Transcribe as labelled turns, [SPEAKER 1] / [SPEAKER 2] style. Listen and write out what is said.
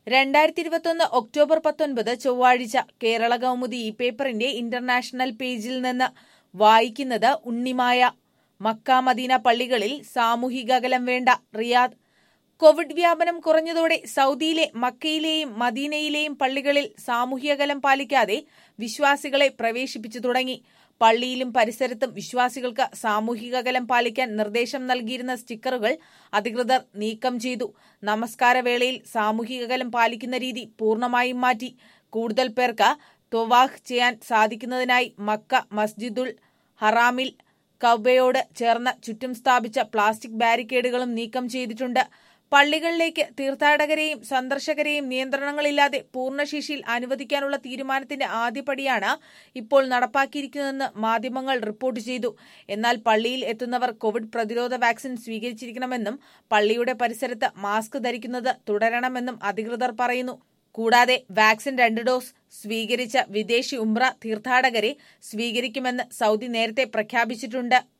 [SPEAKER 1] രണ്ടായിരത്തി ഇരുപത്തൊന്ന് ഒക്ടോബർ പത്തൊൻപത് ചൊവ്വാഴ്ച കേരള കൗമുദി ഈ പേപ്പറിന്റെ ഇന്റർനാഷണൽ പേജിൽ നിന്ന് വായിക്കുന്നത് ഉണ്ണിമായ മക്ക മദീന പള്ളികളിൽ സാമൂഹിക അകലം വേണ്ട റിയാദ് കോവിഡ് വ്യാപനം കുറഞ്ഞതോടെ സൗദിയിലെ മക്കയിലെയും മദീനയിലെയും പള്ളികളിൽ സാമൂഹിക അകലം പാലിക്കാതെ വിശ്വാസികളെ പ്രവേശിപ്പിച്ചു തുടങ്ങി പള്ളിയിലും പരിസരത്തും വിശ്വാസികൾക്ക് സാമൂഹിക അകലം പാലിക്കാൻ നിർദ്ദേശം നൽകിയിരുന്ന സ്റ്റിക്കറുകൾ അധികൃതർ നീക്കം ചെയ്തു നമസ്കാരവേളയിൽ സാമൂഹിക അകലം പാലിക്കുന്ന രീതി പൂർണ്ണമായും മാറ്റി കൂടുതൽ പേർക്ക് തൊവാഹ് ചെയ്യാൻ സാധിക്കുന്നതിനായി മക്ക മസ്ജിദുൽ ഹറാമിൽ കൗബയോട് ചേർന്ന് ചുറ്റും സ്ഥാപിച്ച പ്ലാസ്റ്റിക് ബാരിക്കേഡുകളും നീക്കം ചെയ്തിട്ടുണ്ട് പള്ളികളിലേക്ക് തീർത്ഥാടകരെയും സന്ദർശകരെയും നിയന്ത്രണങ്ങളില്ലാതെ പൂർണ്ണശേഷിയിൽ അനുവദിക്കാനുള്ള തീരുമാനത്തിന്റെ ആദ്യപടിയാണ് ഇപ്പോൾ നടപ്പാക്കിയിരിക്കുന്നതെന്ന് മാധ്യമങ്ങൾ റിപ്പോർട്ട് ചെയ്തു എന്നാൽ പള്ളിയിൽ എത്തുന്നവർ കോവിഡ് പ്രതിരോധ വാക്സിൻ സ്വീകരിച്ചിരിക്കണമെന്നും പള്ളിയുടെ പരിസരത്ത് മാസ്ക് ധരിക്കുന്നത് തുടരണമെന്നും അധികൃതർ പറയുന്നു കൂടാതെ വാക്സിൻ രണ്ട് ഡോസ് സ്വീകരിച്ച വിദേശി ഉംറ തീർത്ഥാടകരെ സ്വീകരിക്കുമെന്ന് സൗദി നേരത്തെ പ്രഖ്യാപിച്ചിട്ടുണ്ട്